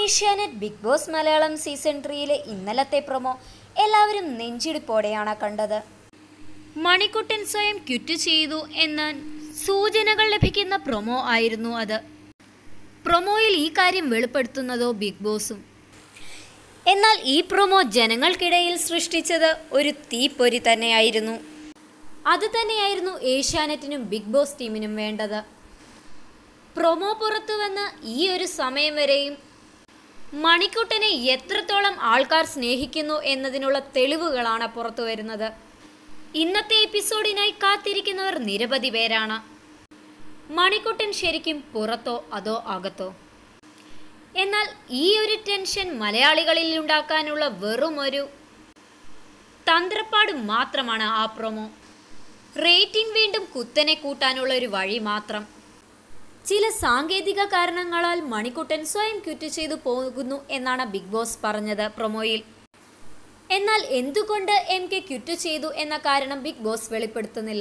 Asianet Bigg Boss Malayalam season ത്രീയിലെ ഇന്നലത്തെ promo എല്ലാവരും നെഞ്ചിടിപ്പോടെയാണ് കണ്ടത് മണിക്കുട്ടൻ സ്വയം ക്വിറ്റ് ചെയ്തു എന്ന സൂചനകൾ ലഭിക്കുന്ന പ്രൊമോ ആയിരുന്നു അത് പ്രൊമോയിൽ ഈ കാര്യം വെളിപ്പെടുത്തുന്നതോ ബിഗ് ബോസും എന്നാൽ ഈ പ്രൊമോ ജനങ്ങൾക്കിടയിൽ സൃഷ്ടിച്ചത് ഒരു തീപ്പൊരി തന്നെയായിരുന്നു അത് തന്നെയായിരുന്നു ഏഷ്യാനെറ്റിനും ബിഗ് ബോസ് ടീമിനും വേണ്ടത് പ്രൊമോ പുറത്തു വന്ന ഈ ഒരു സമയം വരെയും മണിക്കുട്ടനെ എത്രത്തോളം ആൾക്കാർ സ്നേഹിക്കുന്നു എന്നതിനുള്ള തെളിവുകളാണ് പുറത്തു വരുന്നത് ഇന്നത്തെ എപ്പിസോഡിനായി കാത്തിരിക്കുന്നവർ നിരവധി പേരാണ് മണിക്കുട്ടൻ ശരിക്കും പുറത്തോ അതോ അകത്തോ എന്നാൽ ഈ ഒരു ടെൻഷൻ മലയാളികളിൽ ഉണ്ടാക്കാനുള്ള വെറും ഒരു തന്ത്രപ്പാട് മാത്രമാണ് ആ പ്രൊമോ റേറ്റിംഗ് വീണ്ടും കുത്തനെ കൂട്ടാനുള്ള ഒരു വഴി മാത്രം ചില സാങ്കേതിക കാരണങ്ങളാൽ മണിക്കുട്ടൻ സ്വയം ക്വിറ്റ് ചെയ്തു പോകുന്നു എന്നാണ് ബിഗ് ബോസ് പറഞ്ഞത് പ്രൊമോയിൽ എന്നാൽ എന്തുകൊണ്ട് എം കെ ക്വിറ്റ് ചെയ്തു എന്ന കാരണം ബിഗ് ബോസ് വെളിപ്പെടുത്തുന്നില്ല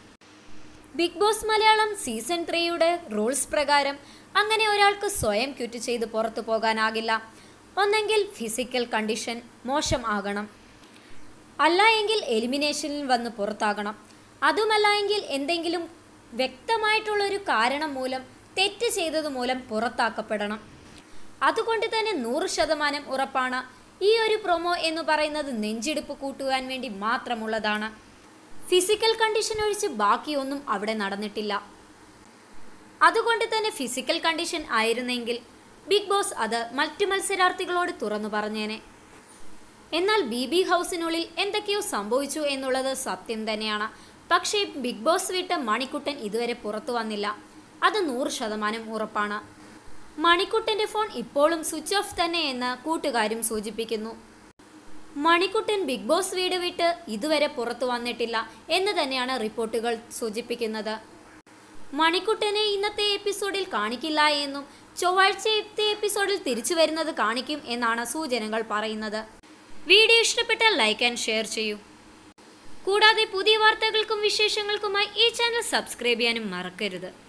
ബിഗ് ബോസ് മലയാളം സീസൺ ത്രീയുടെ റൂൾസ് പ്രകാരം അങ്ങനെ ഒരാൾക്ക് സ്വയം ക്വിറ്റ് ചെയ്ത് പുറത്തു പോകാനാകില്ല ഒന്നെങ്കിൽ ഫിസിക്കൽ കണ്ടീഷൻ മോശം ആകണം അല്ല എങ്കിൽ എലിമിനേഷനിൽ വന്ന് പുറത്താകണം അതുമല്ല എങ്കിൽ എന്തെങ്കിലും വ്യക്തമായിട്ടുള്ളൊരു കാരണം മൂലം തെറ്റ് ചെയ്തത് മൂലം പുറത്താക്കപ്പെടണം അതുകൊണ്ട് തന്നെ നൂറ് ശതമാനം ഉറപ്പാണ് ഈ ഒരു പ്രൊമോ എന്ന് പറയുന്നത് നെഞ്ചിടിപ്പ് കൂട്ടുവാൻ വേണ്ടി മാത്രമുള്ളതാണ് ഫിസിക്കൽ കണ്ടീഷൻ ഒഴിച്ച് ബാക്കിയൊന്നും അവിടെ നടന്നിട്ടില്ല അതുകൊണ്ട് തന്നെ ഫിസിക്കൽ കണ്ടീഷൻ ആയിരുന്നെങ്കിൽ ബിഗ് ബോസ് അത് മറ്റു മത്സരാർത്ഥികളോട് തുറന്നു പറഞ്ഞേനെ എന്നാൽ ബി ബി ഹൗസിനുള്ളിൽ എന്തൊക്കെയോ സംഭവിച്ചു എന്നുള്ളത് സത്യം തന്നെയാണ് പക്ഷേ ബിഗ് ബോസ് വിട്ട് മണിക്കുട്ടൻ ഇതുവരെ പുറത്തു വന്നില്ല അത് നൂറ് ശതമാനം ഉറപ്പാണ് മണിക്കുട്ടൻ്റെ ഫോൺ ഇപ്പോഴും സ്വിച്ച് ഓഫ് തന്നെ എന്ന് കൂട്ടുകാരും സൂചിപ്പിക്കുന്നു മണിക്കുട്ടൻ ബിഗ് ബോസ് വീട് വിട്ട് ഇതുവരെ പുറത്തു വന്നിട്ടില്ല എന്ന് തന്നെയാണ് റിപ്പോർട്ടുകൾ സൂചിപ്പിക്കുന്നത് മണിക്കുട്ടനെ ഇന്നത്തെ എപ്പിസോഡിൽ കാണിക്കില്ല എന്നും ചൊവ്വാഴ്ചത്തെ എപ്പിസോഡിൽ തിരിച്ചു വരുന്നത് കാണിക്കും എന്നാണ് സൂചനകൾ പറയുന്നത് വീഡിയോ ഇഷ്ടപ്പെട്ടാൽ ലൈക്ക് ആൻഡ് ഷെയർ ചെയ്യൂ കൂടാതെ പുതിയ വാർത്തകൾക്കും വിശേഷങ്ങൾക്കുമായി ഈ ചാനൽ സബ്സ്ക്രൈബ് ചെയ്യാനും മറക്കരുത്